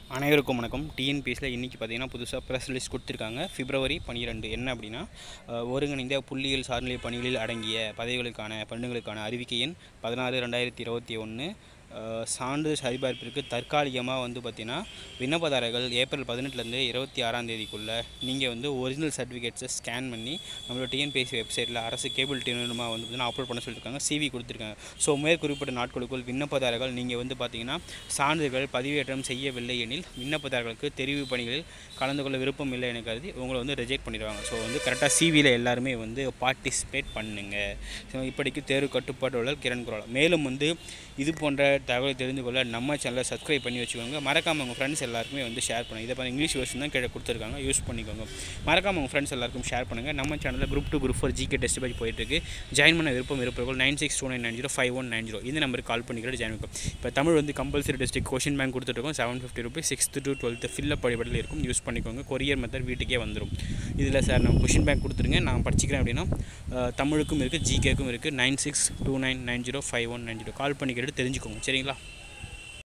அனைவருக்கும் வணக்கம் டிஎன்பிஎஸ்சியில் இன்றைக்கி பார்த்தீங்கன்னா புதுசாக ப்ரெஸ் ரிலீஸ் கொடுத்துருக்காங்க பிப்ரவரி பன்னிரெண்டு என்ன அப்படின்னா அஹ், ஒருங்கிணைந்த புள்ளியியல் சார்நிலை பணிகளில் அடங்கிய பதவிகளுக்கான பணிகளுக்கான அறிவிக்கை எண் பதினாறு ரெண்டாயிரத்தி இருபத்தி ஒன்று சான்று சரிபார்ப்பிற்கு தற்காலிகமாக வந்து பார்த்திங்கன்னா விண்ணப்பதாரர்கள் ஏப்ரல் பதினெட்டுலேருந்து இருபத்தி ஆறாம் தேதிக்குள்ளே நீங்கள் வந்து ஒரிஜினல் சர்டிஃபிகேட்ஸை ஸ்கேன் பண்ணி நம்மளோட டிஎன்பிஎஸ்சி வெப்சைட்டில் அரசு கேபிள் டிவினமாக வந்து பார்த்தீங்கன்னா அப்லோட் பண்ண சொல்லியிருக்காங்க சிவி கொடுத்துருக்காங்க ஸோ மேற்குறிப்பிட்ட நாட்களுக்குள் விண்ணப்பதாரர்கள் நீங்கள் வந்து பார்த்தீங்கன்னா சான்றிதழ்கள் பதிவேற்றம் செய்யவில்லை எனில் விண்ணப்பதாரர்களுக்கு தெரிவு பணிகளில் கலந்து கொள்ள விருப்பம் இல்லை என கருதி உங்களை வந்து ரிஜெக்ட் பண்ணிடுவாங்க ஸோ வந்து கரெக்டாக சிவியில் எல்லாருமே வந்து பார்ட்டிசிபேட் பண்ணுங்கள் ஸோ இப்படிக்கு தேர்வு கட்டுப்பாட்டு கிரண் குரல் மேலும் வந்து இது போன்ற தகவலை தெரிந்து கொள்ள நம்ம சேனலை சப்ஸ்கிரைப் பண்ணி வச்சுக்கோங்க மறக்காமல் உங்கள் ஃப்ரெண்ட்ஸ் எல்லாருக்குமே வந்து ஷேர் பண்ணுங்கள் இதை பண்ணி இங்கிலீஷ் வெர்ஷன் தான் கீழே கொடுத்துருக்காங்க யூஸ் பண்ணிக்கோங்க மறக்காமல் உங்கள் ஃப்ரெண்ட்ஸ் எல்லாருக்கும் ஷேர் பண்ணுங்கள் நம்ம சேனலில் group two group four GK test page போயிட்டுருக்கு ஜாயின் பண்ண விருப்பம் இருப்பவர்கள் nine six two nine nine zero five one nine zero இந்த நம்பருக்கு கால் பண்ணிக்கிட்டு ஜாயின் பண்ணும் இப்போ தமிழ் வந்து கம்பல்சரி டிஸ்ட்ரிக் கொஷின் பேங்க் கொடுத்துருக்கோம் seven fifty rupees sixth to twelfth fill up படிப்படியில் இருக்கும் யூஸ் பண்ணிக்கோங்க கொரியர் மெத்தட் வீட்டுக்கே வந்துடும் இதில் சார் நான் கொஷின் பேங்க் கொடுத்துருங்க நான் படிச்சிக்கிறேன் அப்படின்னா அஹ், தமிழுக்கும் இருக்குது ஜிகேக்கும் இருக்குது nine six two nine nine zero five one nine zero call பண்ணி கேட்டு தெரிஞ்சுக்கோங்க சரிங்களா